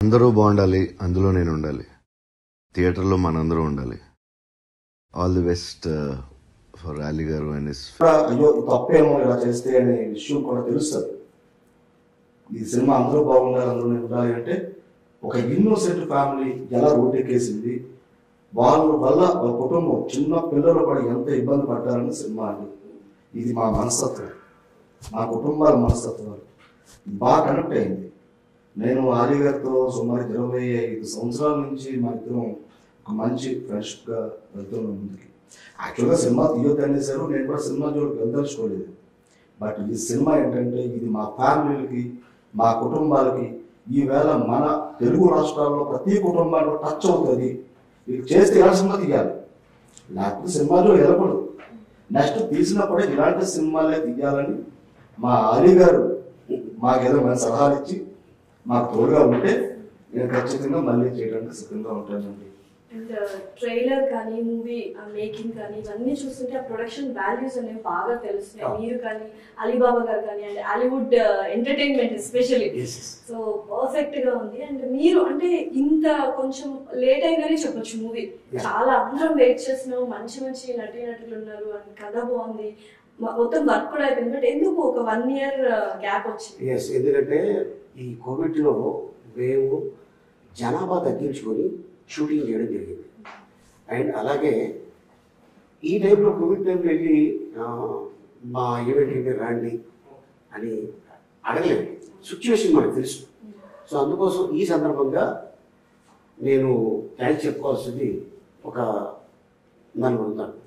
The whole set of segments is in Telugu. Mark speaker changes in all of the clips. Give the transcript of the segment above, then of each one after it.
Speaker 1: అందరూ బాగుండాలి అందులో నేను ఉండాలి థియేటర్లో మనందరూ ఉండాలి all the best for Ali గారు అండ్ హిస్
Speaker 2: కూడా అయ్యో ఈ తప్పేమో ఇలా చేస్తే అనే విషయం కూడా తెలుస్తుంది ఈ సినిమా అందరూ బాగుండాలి అందరూ నేను ఉండాలి అంటే ఒక ఇన్నోసెంట్ ఫ్యామిలీ ఎలా రోడ్డెక్కేసింది వాళ్ళ వల్ల వాళ్ళ కుటుంబం చిన్న పిల్లలు కూడా ఎంత ఇబ్బంది పడ్డారని సినిమా అండి ఇది మా మనస్తత్వం మా కుటుంబాల మనస్తత్వాలు బాగా కనెక్ట్ అయింది నేను ఆర్య గారితో సుమారు ఇరవై ఐదు సంవత్సరాల నుంచి మా ఇద్దరం ఒక మంచి ఫ్రెండ్షిప్గా వెళ్తున్నాం ముందుకి యాక్చువల్గా సినిమా తీయొద్దు అనేసారు నేను కూడా సినిమా జోలికి వెళ్దలుచుకోలేదు బట్ ఈ సినిమా ఏంటంటే ఇది మా ఫ్యామిలీలకి మా కుటుంబాలకి ఈవేళ మన తెలుగు రాష్ట్రాల్లో ప్రతి కుటుంబాల్లో టచ్ అవుతుంది ఇది చేస్తే ఎలా సినిమా తీయాలి లేకపోతే సినిమా జోలికి వెళ్ళకూడదు నెక్స్ట్ తీసినప్పుడే ఇలాంటి సినిమాలే తీయాలని మా అలీ గారు మాకేదో మన సలహాలు ఇచ్చి మాకు తోడుగా ఉంటే నేను ఖచ్చితంగా మళ్ళీ చేయడానికి సిద్ధంగా ఉంటానండి
Speaker 3: అండ్ ట్రైలర్ కానీ మూవీ మేకింగ్ కానీ ఇవన్నీ చూస్తుంటే ఆ ప్రొడక్షన్ వాల్యూస్ అనేవి బాగా తెలుస్తున్నాయి
Speaker 2: అవును.
Speaker 3: మీరు కానీ అలీబాబా గారు కానీ and Hollywood entertainment especially so perfect గా ఉంది అండ్ మీరు అంటే ఇంత కొంచెం లేట్ అయిగానే చెప్పొచ్చు మూవీ
Speaker 2: Yeah.
Speaker 3: చాలా అందరం వెయిట్ చేస్తున్నాం మంచి మంచి నటీ నటులు ఉన్నారు అండ్ కథ బాగుంది మ- మొత్తం వర్క్ కూడా అయిపోయింది బట్ ఎందుకు ఒక వన్ ఇయర్ గ్యాప్ వచ్చింది
Speaker 4: ఎస్ ఎందుకంటే ఈ కోవిడ్లో మేము జనాభా తగ్గించుకొని షూటింగ్ చేయడం జరిగింది అండ్ అలాగే ఈ టైంలో కోవిడ్ టైంలో వెళ్ళి ఆ, మా ఈవెంట్కి మీరు రండి అని అడగలేదు సిచ్యువేషన్ మనకు తెలుసు సో అందుకోసం ఈ సందర్భంగా నేను థ్యాంక్స్ చెప్పుకోవాల్సింది ఒక నలుగురు ఉన్నారు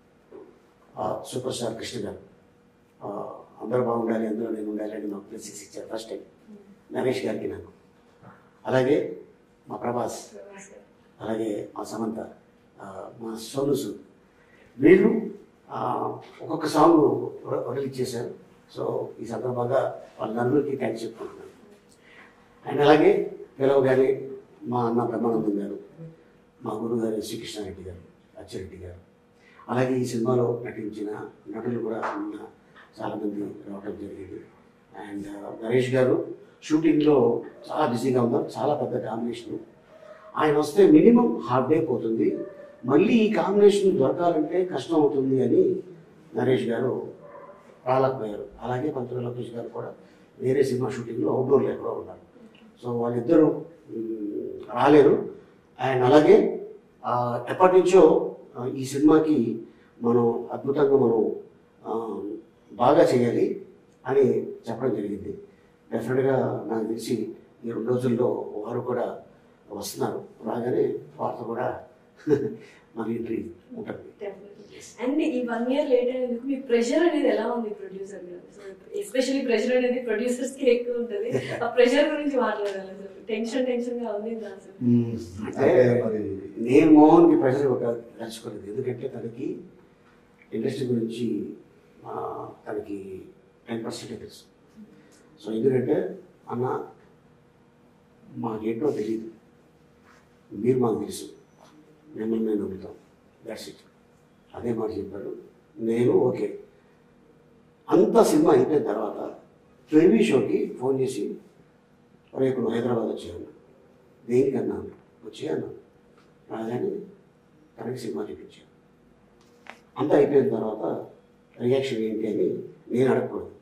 Speaker 4: ఆ, సూపర్ స్టార్ కృష్ణ గారు ఆ, అందరూ బాగుండాలి అందులో నేను ఉండాలి అని నాకు ప్లేసెస్ ఇచ్చారు ఫస్ట్ టైం నరేష్ గారికి నాకు అలాగే మా ప్రభాస్ అలాగే మా సమంత ఆ, మా సోను సూద్ వీళ్ళు ఆ, ఒక్కొక్క సాంగ్ రిలీజ్ చేశారు సో ఈ సందర్భంగా వాళ్ళ నలుగురికి థ్యాంక్స్ చెప్పుకుంటున్నాను అండ్ అలాగే పిలవగానే మా అన్న బ్రహ్మానందం గారు మా గురువు గారు శ్రీకృష్ణారెడ్డి గారు అచ్చిరెడ్డి గారు అలాగే ఈ సినిమాలో నటించిన నటులు కూడా ఉన్న చాలామంది రావడం జరిగింది అండ్ నరేష్ గారు షూటింగ్లో చాలా బిజీగా ఉన్నారు చాలా పెద్ద కాంబినేషన్ ఆయన వస్తే మినిమం హాఫ్ డే పోతుంది మళ్ళీ ఈ కాంబినేషన్ దొరకాలంటే కష్టం అవుతుంది అని నరేష్ గారు రాలేకపోయారు అలాగే పంతుల లోకేష్ గారు కూడా వేరే సినిమా షూటింగ్లో అవుట్డోర్లో ఎక్కడో ఉన్నారు సో వాళ్ళిద్దరూ మ్, రాలేరు అండ్ అలాగే ఆ, ఎప్పటి నుంచో ఆ, ఈ సినిమాకి మనం అద్భుతంగా మనం ఆ, బాగా చేయాలి అని చెప్పడం జరిగింది డెఫినెట్గా నాకు తెలిసి ఈ రెండు రోజుల్లో వారు కూడా వస్తున్నారు రాగానే వారితో కూడా మన ఎంట్రీ ఉంటుంది
Speaker 3: అండ్ ఈ వన్ ఇయర్ లేట్ అయినందుకు మీ ప్రెషర్ అనేది ఎలా ఉంది ప్రొడ్యూసర్ గారు ఎస్పెషల్లీ ప్రెషర్ అనేది ప్రొడ్యూసర్స్ కి ఎక్కువ ఉంటుంది ఆ ప్రెషర్ గురించి మాట్లాడాలి అసలు టెన్షన్ టెన్షన్ గా ఉంది ఇది అసలు
Speaker 2: అంటే మరి
Speaker 4: నేను మోహన్కి ప్రెషర్ ఇవ్వక నడుచుకోలేదు ఎందుకంటే తనకి ఇండస్ట్రీ గురించి ఆ, తనకి టెన్ పర్సెంటే తెలుసు సో ఎందుకంటే అన్న మాకేంటో తెలియదు మీరు మాకు తెలుసు మిమ్మల్ని మేము నమ్ముతాం దాట్స్ ఇట్ అదే మాట చెప్పారు నేను ఓకే అంత సినిమా అయిపోయిన తర్వాత ప్రివ్యూ షోకి ఫోన్ చేసి రేపు నువ్వు హైదరాబాద్ వచ్చాను దేనికన్నా వచ్చాను రాగానే తనకి సినిమా చూపించాను అంతా అయిపోయిన తర్వాత రియాక్షన్ ఏంటి అని నేను అడగకూడదు